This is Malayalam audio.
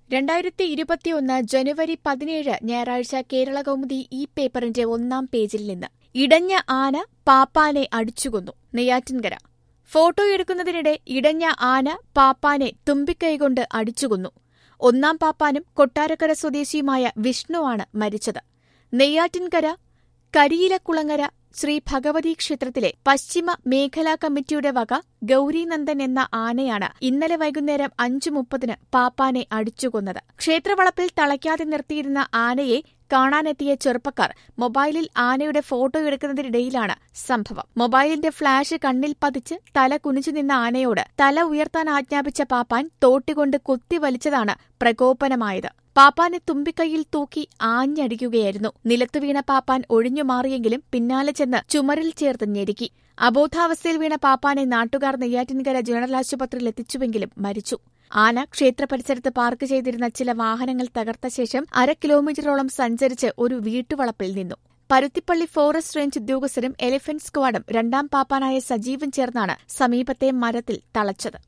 രണ്ടായിരത്തി ഇരുപത്തിയൊന്ന് ജനുവരി പതിനേഴ് ഞായറാഴ്ച കേരള കൗമുദി ഈ പേപ്പറിന്റെ ഒന്നാം പേജിൽ നിന്ന് ഇടഞ്ഞ ആന പാപ്പാനെ അടിച്ചുകൊന്നു നെയ്യാറ്റിൻകര ഫോട്ടോയെടുക്കുന്നതിനിടെ ഇടഞ്ഞ ആന പാപ്പാനെ തുമ്പിക്കൈകൊണ്ട് അടിച്ചുകൊന്നു ഒന്നാം പാപ്പാനും കൊട്ടാരക്കര സ്വദേശിയുമായ വിഷ്ണുവാണ് മരിച്ചത് നെയ്യാറ്റിൻകര കരിയിലക്കുളങ്ങര ശ്രീ ഭഗവതി ക്ഷേത്രത്തിലെ പശ്ചിമ മേഖലാ കമ്മിറ്റിയുടെ വക ഗൌരീനന്ദൻ എന്ന ആനയാണ് ഇന്നലെ വൈകുന്നേരം അഞ്ചു മുപ്പതിന് പാപ്പാനെ അടിച്ചുകൊന്നത് ക്ഷേത്രവളപ്പിൽ തളയ്ക്കാതെ നിർത്തിയിരുന്ന ആനയെ കാണാനെത്തിയ ചെറുപ്പക്കാർ മൊബൈലിൽ ആനയുടെ ഫോട്ടോ എടുക്കുന്നതിനിടയിലാണ് സംഭവം മൊബൈലിന്റെ ഫ്ളാഷ് കണ്ണിൽ പതിച്ച് തല കുനിച്ചു നിന്ന ആനയോട് തല ഉയർത്താൻ ആജ്ഞാപിച്ച പാപ്പാൻ തോട്ടികൊണ്ട് കുത്തിവലിച്ചതാണ് പ്രകോപനമായത് പാപ്പാനെ തുമ്പിക്കൈയിൽ തൂക്കി ആഞ്ഞടിക്കുകയായിരുന്നു നിലത്തു വീണ പാപ്പാൻ ഒഴിഞ്ഞുമാറിയെങ്കിലും പിന്നാലെ ചെന്ന് ചുമരിൽ ചേർത്ത് ഞെരുക്കി അബോധാവസ്ഥയിൽ വീണ പാപ്പാനെ നാട്ടുകാർ നെയ്യാറ്റിൻകര ജനറൽ ആശുപത്രിയിൽ എത്തിച്ചുവെങ്കിലും മരിച്ചു ആന ക്ഷേത്ര പരിസരത്ത് പാർക്ക് ചെയ്തിരുന്ന ചില വാഹനങ്ങൾ തകർത്ത ശേഷം അര കിലോമീറ്ററോളം സഞ്ചരിച്ച് ഒരു വീട്ടുവളപ്പിൽ നിന്നു പരുത്തിപ്പള്ളി ഫോറസ്റ്റ് റേഞ്ച് ഉദ്യോഗസ്ഥരും എലിഫന്റ് സ്ക്വാഡും രണ്ടാം പാപ്പാനായ സജീവൻ ചേർന്നാണ് സമീപത്തെ മരത്തിൽ തളച്ചത്